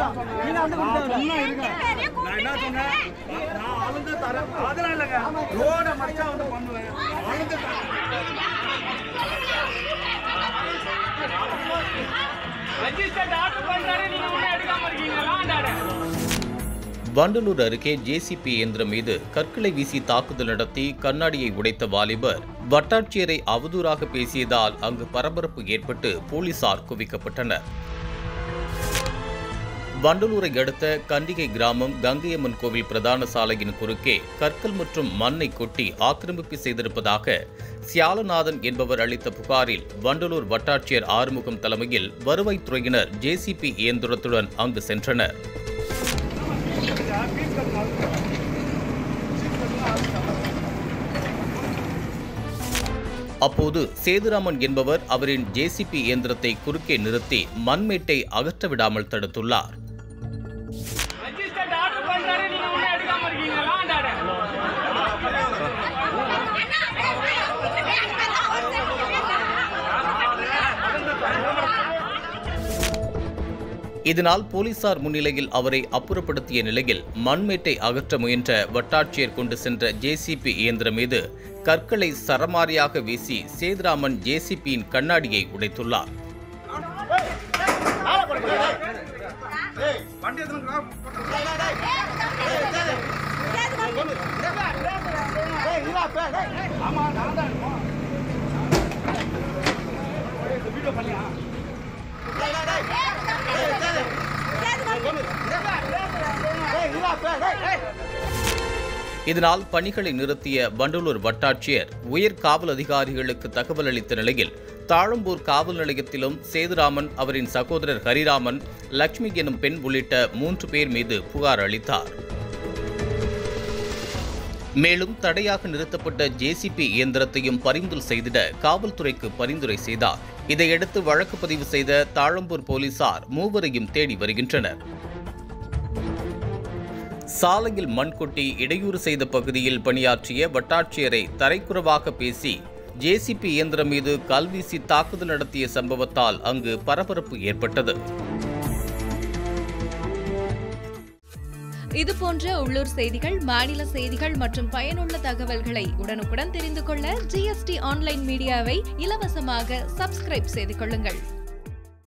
சொன்னா இருங்க. நான் என்ன சொன்னேன்? நான் அளந்து தரேன். அதெல்லாம் இல்லைங்க. ரோட மறைச்சா வந்து பண்ணுவேன். அளந்து தரேன். வண்டலூர் அருகே ஜேசிபி இயந்திரம் மீது கற்களை வீசி தாக்குதல் நடத்தி கண்ணாடியை உடைத்த வாலிபர் வட்டாட்சியரை அவதூறாக பேசியதால் அங்கு பரபரப்பு ஏற்பட்டு போலீசார் குவிக்கப்பட்டனர் வண்டலூரை அடுத்த கண்டிகை கிராமம் கங்கையம்மன் கோவில் பிரதான சாலையின் குறுக்கே கற்கள் மற்றும் மண்ணை கொட்டி ஆக்கிரமிப்பு செய்திருப்பதாக சியாலநாதன் என்பவர் அளித்த புகாரில் வண்டலூர் வட்டாட்சியர் ஆறுமுகம் தலைமையில் வருவாய்த்துறையினர் ஜேசிபி இயந்திரத்துடன் அங்கு சென்றனர் அப்போது சேதுராமன் என்பவர் அவரின் ஜேசிபி இயந்திரத்தை குறுக்கே நிறுத்தி மண்மேட்டை அகற்ற விடாமல் தடுத்துள்ளார் ரெஜிஸ்டர்ட் ஆர்டர் பண்றாரு நீங்க ஒண்ணு எடுக்காம இருக்கீங்க லாண்ட் ஆர்டர் இதனால் போலீசார் முன்னிலையில் அவரை அப்புறப்படுத்திய நிலையில் மண்மேட்டை அகற்ற முயன்ற வட்டாட்சியர் கொண்டு சென்ற ஜேசிபி இயந்திரம் மீது கற்களை சரமாரியாக வீசி சேதுராமன் ஜேசிபியின் கண்ணாடியை உடைத்துள்ளார் வண்டி எடுத்துன்னு ஆமா நான் தான் இருக்கோம். வீடியோ பண்ணியா இதனால் பணிகளை நிறுத்திய வண்டலூர் வட்டாட்சியர் உயர் காவல் அதிகாரிகளுக்கு தகவல் அளித்த நிலையில் தாழம்பூர் காவல் நிலையத்திலும் சேதுராமன் அவரின் சகோதரர் ஹரிராமன் லட்சுமி எனும் பெண் உள்ளிட்ட மூன்று பேர் மீது புகார் அளித்தார் மேலும் தடையாக நிறுத்தப்பட்ட ஜேசிபி இயந்திரத்தையும் பறிமுதல் செய்திட காவல்துறைக்கு பரிந்துரை செய்தார் இதையடுத்து வழக்கு பதிவு செய்த தாழம்பூர் போலீசார் மூவரையும் தேடி வருகின்றனர் சாலையில் மண் கொட்டி இடையூறு செய்த பகுதியில் பணியாற்றிய வட்டாட்சியரை தரைக்குறவாக பேசி ஜேசிபி இயந்திரம் மீது கல்வீசி தாக்குதல் நடத்திய சம்பவத்தால் அங்கு பரபரப்பு ஏற்பட்டது இது போன்ற உள்ளூர் செய்திகள் மாநில செய்திகள் மற்றும் பயனுள்ள தகவல்களை உடனுக்குடன் தெரிந்து கொள்ள ஜிஎஸ்டி ஆன்லைன் மீடியாவை இலவசமாக சப்ஸ்கிரைப் செய்து கொள்ளுங்கள்